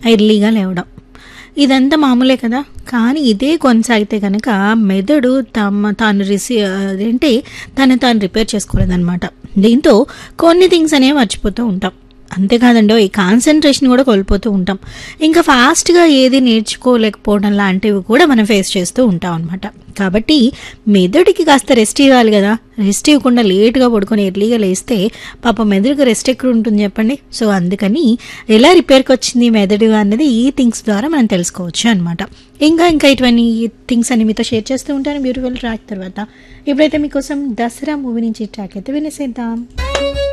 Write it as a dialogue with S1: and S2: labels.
S1: ఎర్లీగా లేవడం ఇదంతా మామూలే కదా కానీ ఇదే కొనసాగితే కనుక మెదడు తమ తాను రిసీ అదేంటి తను తాను రిపేర్ చేసుకోలేదన్నమాట దీంతో కొన్ని థింగ్స్ అనేవి మర్చిపోతూ ఉంటాం అంతేకాదండి ఈ కాన్సన్ట్రేషన్ కూడా కోల్పోతూ ఉంటాం ఇంకా ఫాస్ట్గా ఏది నేర్చుకోలేకపోవడం లాంటివి కూడా మనం ఫేస్ చేస్తూ ఉంటాం అనమాట కాబట్టి మెదడుకి కాస్త రెస్ట్ ఇవ్వాలి కదా రెస్ట్ ఇవ్వకుండా లేట్గా పడుకొని ఎర్లీగా లేస్తే పాప మెదడుకి రెస్ట్ ఎక్కడ ఉంటుంది చెప్పండి సో అందుకని ఎలా రిపేర్కి వచ్చింది మెదడు అన్నది ఈ థింగ్స్ ద్వారా మనం తెలుసుకోవచ్చు అనమాట ఇంకా ఇంకా ఇటువంటి థింగ్స్ అని మీతో షేర్ చేస్తూ ఉంటాను బ్యూటిఫుల్ ట్రాక్ తర్వాత ఇప్పుడైతే మీకోసం దసరా మూవీ నుంచి ట్రాక్ అయితే వినేసేద్దాం